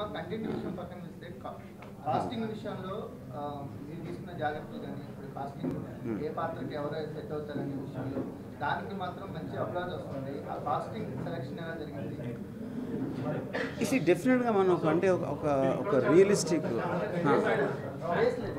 Cinema content విషయం పక్కన చూస్తే కాస్టింగ్ విషయంలో ఆ, మీరు తీసుకున్న జాగ్రత్తలు కానీ ఇప్పుడు కాస్టింగ్ ఏ పాత్రకి ఎవరు సెట్ అవుతారనే విషయంలో దానికి మాత్రం మంచి అప్లాజ్ వస్తుంది ఆ కాస్టింగ్ సెలెక్షన్ ఎలా జరిగింది ఇది డెఫినెట్గా మనం ఒక అంటే ఒక ఒక ఒక రియలిస్టిక్ Place లేదు.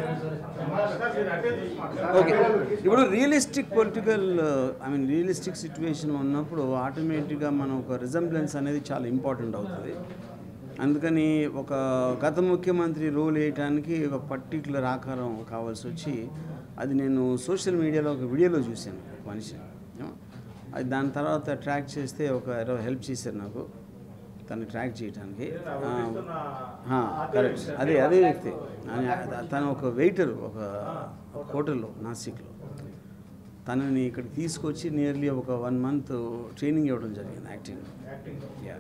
ఓకే ఇప్పుడు realistic political I mean realistic situation ఉన్నప్పుడు ఆటోమేటిక్గా మనం ఒక రిజంబ్లెన్స్ అనేది చాలా ఇంపార్టెంట్ అవుతుంది అందుకని ఒక గత ముఖ్యమంత్రి రోల్ వేయటానికి ఒక పర్టికులర్ ఆకారం కావాల్సి వచ్చి అది నేను సోషల్ మీడియాలో ఒక వీడియోలో చూశాను ఒక మనిషి ఏమో. అది దాని తర్వాత ట్రాక్ చేస్తే ఒక ఎవరో హెల్ప్ చేశారు నాకు తను ట్రాక్ చేయడానికి కరెక్ట్ అదే అదే వ్యక్తి ఆయన- తను ఒక వెయిటర్ ఒక ఒక హోటల్లో నాసిక్లో తనని ఇక్కడ తీసుకొచ్చి నియర్లీ ఒక వన్ మంత్ ట్రైనింగ్ ఇవ్వడం జరిగింది యాక్టింగ్ యా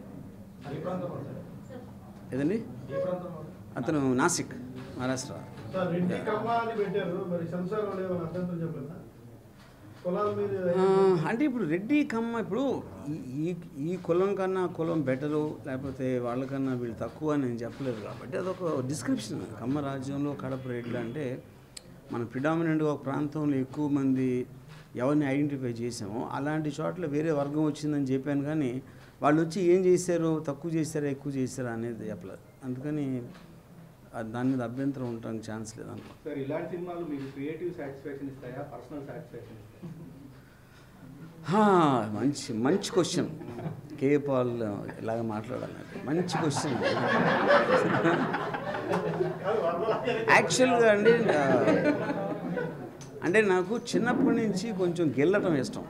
ఏదండి అతను నాసిక్ మహారాష్ట్ర సార్ రెడ్డి కమ్మ అని పెట్టారు మరి సెన్సార్ వాళ్ళు ఏమైనా అభ్యంతరం చెప్పలేదా కులాల మీద ఆ, అంటే ఇప్పుడు రెడ్డి కమ్మ ఇప్పుడు ఈ- ఈ ఈ కులం కన్నా ఆ కులం బెటరు లేకపోతే వాళ్ళకన్నా వీళ్ళు తక్కువ అని నేను చెప్పలేదు కాబట్టి అదొక డిస్క్రిప్షన్ కమ్మ రాజ్యంలో కడప రెడ్లు అంటే మన ప్రిడామినెంట్గా ఒక ప్రాంతంలో ఎక్కువ మంది ఎవరిని ఐడెంటిఫై చేసామో అలాంటి చోట్ల వేరే వర్గం వచ్చిందని చెప్పాను కానీ వాళ్ళు వచ్చి ఏం చేశారో తక్కువ చేశారా ఎక్కువ చేశారా అనేది చెప్పలేదు అందుకని ఆ దాని మీద అభ్యంతరం ఉండడానికి ఛాన్స్ లేదనుకో సార్ ఇలాంటి సినిమాలు మీకు క్రియేటివ్ సాటిస్ఫాక్షన్ ఇస్తాయా పర్సనల్ సాటిస్ఫాక్షన్ ఇస్తాయా హా, మంచి మంచి క్వశ్చన్ కే పాల్ ఇలాగ మాట్లాడాలి నాకు. మంచి క్వశ్చన్ యాక్చువల్గా అండి ఆ, అంటే నాకు చిన్నప్పటి నుంచి కొంచెం గెల్లటం ఇష్టం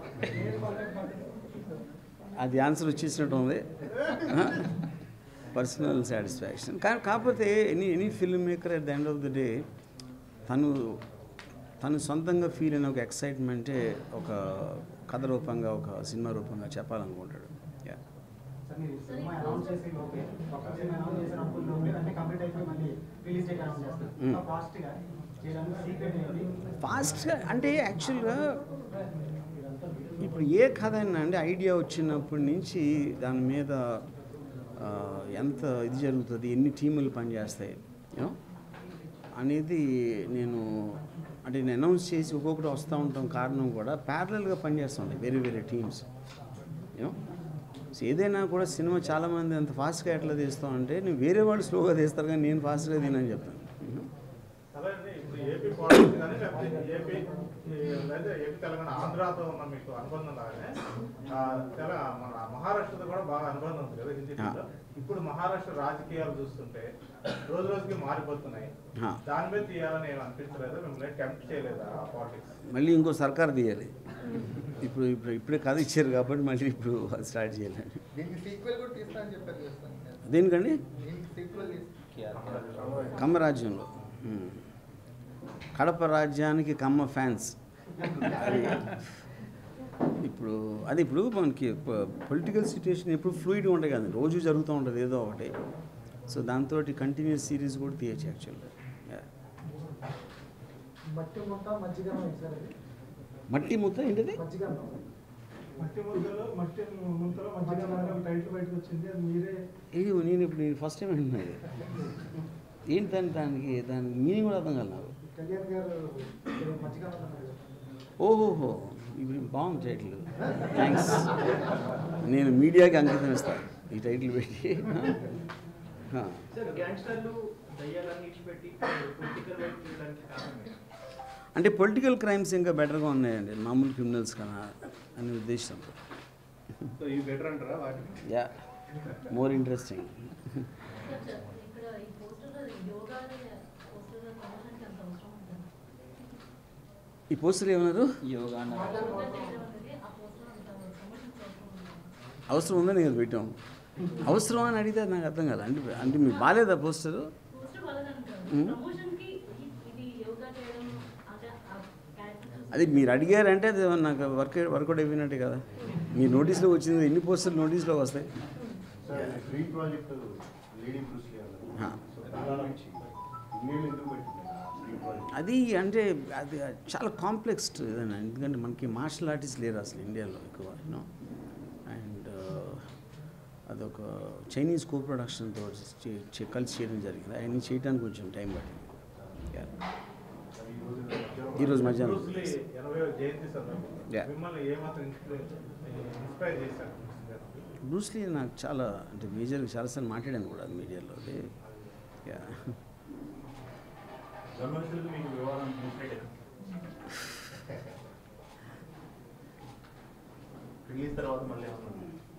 అది ఆన్సర్ వచ్చేసినట్టు ఉంది పర్సనల్ సాటిస్ఫాక్షన్ కానీ కాకపోతే any any film maker at the end of the day తను తను సొంతంగా ఫీల్ అయిన ఒక ఎక్సైట్మెంటే ఒక కథ రూపంగా ఒక సినిమా రూపంగా చెప్పాలనుకుంటాడు యా సార్ మీరు సినిమా అనౌన్స్ చేసి ఓకే కొత్త సినిమా అనౌన్స్ చేసినప్పుడు లోపే అన్ని కంప్లీట్ అయిపోయి మళ్ళీ రిలీజ్ డేట్ అనౌన్స్ చేస్తారు మ్మ్. ఫాస్ట్గా చేయడానికి సీక్రెట్ ఏంటి ఫాస్ట్గా అంటే యాక్చువల్గా ఇప్పుడు ఏ కథ అయినా అండి ఐడియా వచ్చినప్పటి నుంచి దాని మీద ఆ, ఎంత ఇది జరుగుతుంది ఎన్ని టీములు పనిచేస్తాయి యూనో అనేది నేను అంటే నేను అనౌన్స్ చేసి ఒక్కొక్కటి వస్తూ ఉంటాం కారణం కూడా ప్యారలల్గా పనిచేస్తుంటాయి వేరే వేరే టీమ్స్ యూనో సో ఏదైనా కూడా సినిమా చాలామంది అంత ఫాస్ట్గా ఎట్లా తీస్తాం అంటే నేను వేరే వాళ్ళు స్లోగా తీస్తారు కానీ నేను ఫాస్ట్గా తినని చెప్తాను యూనో అలాగే ఇప్పుడు ఏపీ పాలిటిక్స్ కానీ లేకపోతే ఏపీ ఈ లేదా ఏపీ తెలంగాణ ఆంధ్రాతో ఉన్న మీకు అనుబంధం లాగానే ఆ, తెల మన మహారాష్ట్రతో కూడా బాగా అనుబంధం ఉంది కదా హిందీలో ఇప్పుడు మహారాష్ట్ర రాజకీయాలు చూస్తుంటే రోజు రోజుకి మారిపోతున్నాయి ఆ. దాని మీద తీయాలని ఏమి అనిపించలేదా మిమ్మల్ని టెంప్ట్ చేయలేదా ఆ పాలిటిక్స్ మళ్ళీ ఇంకో సర్కార్ తీయాలి ఇప్పుడు ఇప్పుడు ఇప్పుడే కథ ఇచ్చారు కాబట్టి మళ్ళీ ఇప్పుడు అది స్టార్ట్ చేయాలి దీనికి సీక్వెల్ కూడా తీస్తా అని చెప్పారు చేస్తాను దేనికండి దీనికి సీక్వెల్ తీస్తా కమ్మ రాజ్యంలో ఉమ్. కడప రాజ్యానికి కమ్మ ఫ్యాన్స్ అది ఇప్పుడు అది ఇప్పుడు మనకి పొలిటికల్ సిచ్యుయేషన్ ఎప్పుడు ఫ్లూయిడ్గా ఉంటాయి కదా రోజు జరుగుతూ ఉంటుంది ఏదో ఒకటి సో దాంతో కంటిన్యూస్ సిరీస్ కూడా తీయచ్చు యాక్చువల్గా మట్టి ముట్ట మజ్జిగనం ఇచ్చారు మట్టి ముద్ద ఏంటిది మజ్జిగనం మట్టి ముద్దలో మట్టి ముంతలో మధ్యగా ఒక టైటిల్ బయటకు వచ్చింది అది మీరే ఇది నేను ఇప్పుడు నేను ఫస్ట్ టైం వింటున్నా ఇది ఏంటి దాని దానికి దాని మీనింగ్ కూడా అర్థం కాదు నాకు కళ్యాణ్ గారు మజ్జిగనం అన్నారు కదా. ఓహోహో ఇప్పుడు బాగుంది టైటిల్ థ్యాంక్స్ నేను మీడియాకి అంకితం ఇస్తాను ఈ టైటిల్ పెట్టి ఆ. సార్ గ్యాంగ్స్టర్లు దయ్యాలన్నీ ఇచ్చిపెట్టి పొలిటికల్ వైపు వెళ్ళడానికి కారణం ఏంటి? అంటే పొలిటికల్ క్రైమ్స్ ఇంకా బెటర్గా ఉన్నాయండి మామూలు క్రిమినల్స్ కన్నా అనే ఉద్దేశంతో సో ఇవి బెటర్ అంటారా వాటిని యా మోర్ ఇంట్రెస్టింగ్ ఇక్కడ ఈ పోస్టర్ యోగా పోస్టర్ ప్రమోషన్కి అంత అవసరం ఉంటుంది ఈ పోస్టర్ ఏమన్నారు యోగా చేయడం అనేది ఆ పోస్టర్ అంత ప్రమోషన్కి అవసరం ఉంటుంది అవసరం ఉందని నేను పెట్టాం అవసరం అని అడిగితే నాకు అర్థం కాదు అంటే అంటే మీకు బాగాలేదా పోస్టరు పోస్టర్ వాళ్ళదని కాదు మ్మ్. ప్రమోషన్కి ఇ- ఇది యోగా చేయడం అంటే ఆ క్యారెక్టర్ అది మీరు అడిగారంటే అది నాకు వర్క్ వర్కౌట్ అయిపోయినట్టే కదా మీ నోటీస్లో వచ్చింది ఎన్ని పోస్టులు నోటీస్లో వస్తాయి sir dream project lady Bruce Lee అన్నారు హా. సో దాని గురించి ఇన్నేళ్ళు ఎందుకు పెట్టింది డ్రీమ్ ప్రాజెక్ట్ అది అంటే అది చాలా కాంప్లెక్స్ ఏదైనా ఎందుకంటే మనకి మార్షల్ ఆర్టిస్ట్ లేరు అసలు ఇండియాలో ఎక్కువ యూనో అండ్ అదొక చైనీస్ కో ప్రొడక్షన్తో చే- చే- కలిసి చేయడం జరిగింది అవన్నీ చేయడానికి కొంచెం టైం పట్టింది Yeah. ఈరోజు మధ్యాహ్నం బ్రూస్ లీ ఎనభై జయంతి సందర్భంగా Yeah. మిమ్మల్ని ఏమాత్రం ఇన్స్పైర్ ఇన్స్పైర్ చేశారు బ్రూస్ లీ గారు? బ్రూస్లీ నాకు చాలా అంటే మేజర్గా చాలాసార్లు మాట్లాడాను కూడా మీడియాలో అదే యా జర్నలిస్టులకు మీకు వివాదం చూసినట్టే రిలీజ్ తర్వాత మళ్ళీ ఏమన్నా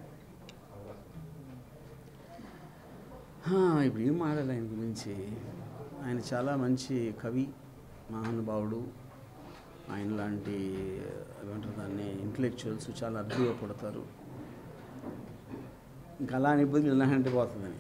హా, ఇప్పుడు ఏం మాట్లాడాలి ఆయన గురించి ఆయన చాలా మంచి కవి మహానుభావుడు ఆయన లాంటి ఏమంటారు దాన్ని ఇంటలెక్చువల్స్ చాలా అద్భుతంగా పడతారు ఇంకా అలా అని ఇబ్బందులు ఇలా అంటే పోతుందని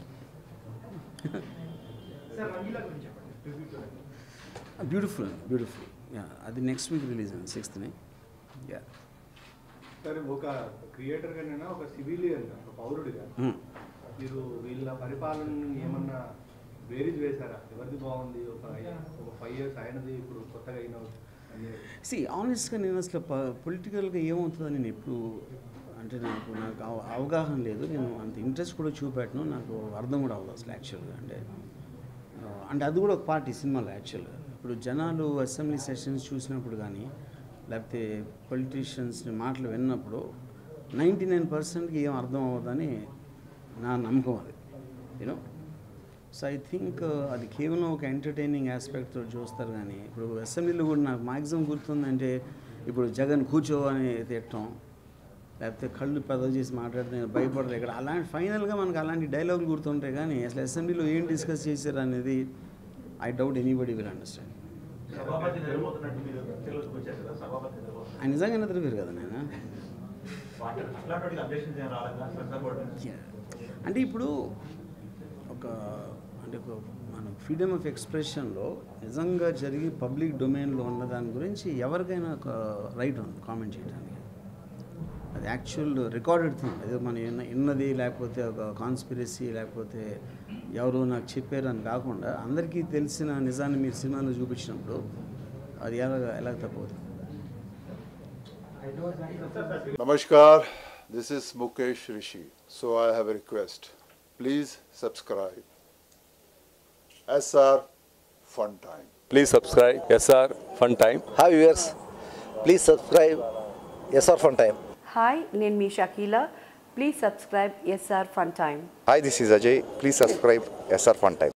సార్ రంగీలా గురించి చెప్పండి ట్రిబ్యూట్ బ్యూటిఫుల్ బ్యూటిఫుల్ యా అది నెక్స్ట్ వీక్ రిలీజ్ అండి సిక్స్త్ని యా సరే ఒక క్రియేటర్ గానైనా ఒక సివిలియన్ ఒక పౌరుడిగా మీరు వీళ్ళ పరిపాలనని ఏమన్నా బేరీజ్ వేశారా ఎవరిది బాగుంది ఒక ఒక ఫైవ్ ఇయర్స్ అయినది ఇప్పుడు కొత్తగా అయిన అనేది సి ఆనెస్ట్గా నేను అసలు పొలిటికల్గా ఏమవుతుందని నేను ఎప్పుడు అంటే నాకు నాకు అవ- అవగాహన లేదు నేను అంత ఇంట్రెస్ట్ కూడా చూపెట్టను నాకు అర్థం కూడా అవ్వదు అసలు యాక్చువల్గా అంటే ఆ, అంటే అది కూడా ఒక పార్టీ సినిమాలో యాక్చువల్గా ఇప్పుడు జనాలు అసెంబ్లీ సెషన్స్ చూసినప్పుడు కానీ లేకపోతే పొలిటీషియన్స్ని మాటలు విన్నప్పుడు నైంటీ నైన్ పర్సెంట్కి ఏం అర్థం అవ్వదని నా నమ్మకం అది యూనో సో ఐ థింక్ అది కేవలం ఒక ఎంటర్టైనింగ్ ఆస్పెక్ట్తో చూస్తారు కానీ ఇప్పుడు అసెంబ్లీలో కూడా నాకు మ్యాక్సిమం గుర్తుందంటే ఇప్పుడు జగన్ కూర్చో అని తిట్టడం లేకపోతే కళ్ళు పెద్దవి చేసి మాట్లాడితే భయపడరు ఇక్కడ అలాంటి ఫైనల్గా మనకు అలాంటి డైలాగులు గుర్తుంటాయి కానీ అసలు అసెంబ్లీలో ఏం డిస్కస్ చేశారు అనేది I doubt anybody will understand సభాపతి నిలబోతున్నట్టు మీరు చర్చలోకి వచ్చారు కదా సభాపతి నిలబోతున్నారు ఆయన నిజంగా తిరిగారు కదా నేను వాటి అట్లాంటి వాటికి అబ్జెక్షన్ ఏం రాలేదా శ్రద్ధ పడుతుంది అంటే ఇప్పుడు ఒక అంటే ఒక మన ఫ్రీడమ్ ఆఫ్ ఎక్స్ప్రెషన్లో నిజంగా జరిగి పబ్లిక్ డొమైన్లో ఉన్న దాని గురించి ఎవరికైనా ఒక రైట్ ఉంది కామెంట్ చేయడానికి అది యాక్చువల్ రికార్డెడ్ థింగ్ అదే మన ఇన్న- ఇన్నది లేకపోతే ఒక కాన్స్పిరసీ లేకపోతే ఎవరో నాకు చెప్పారు అని కాకుండా అందరికీ తెలిసిన నిజాన్ని మీరు సినిమాలో చూపించినప్పుడు అది ఎలా ఎలా తప్పవుతుంది Namaskar, this is Mukesh Rishi. So I have a request. Please subscribe. SR Fun Time. Please subscribe SR Fun Time. Hi viewers, please subscribe SR Fun Time. Hi నేను మీ Shakeela please subscribe SR Fun Time Hi, this is Ajay. Please subscribe SR Fun Time.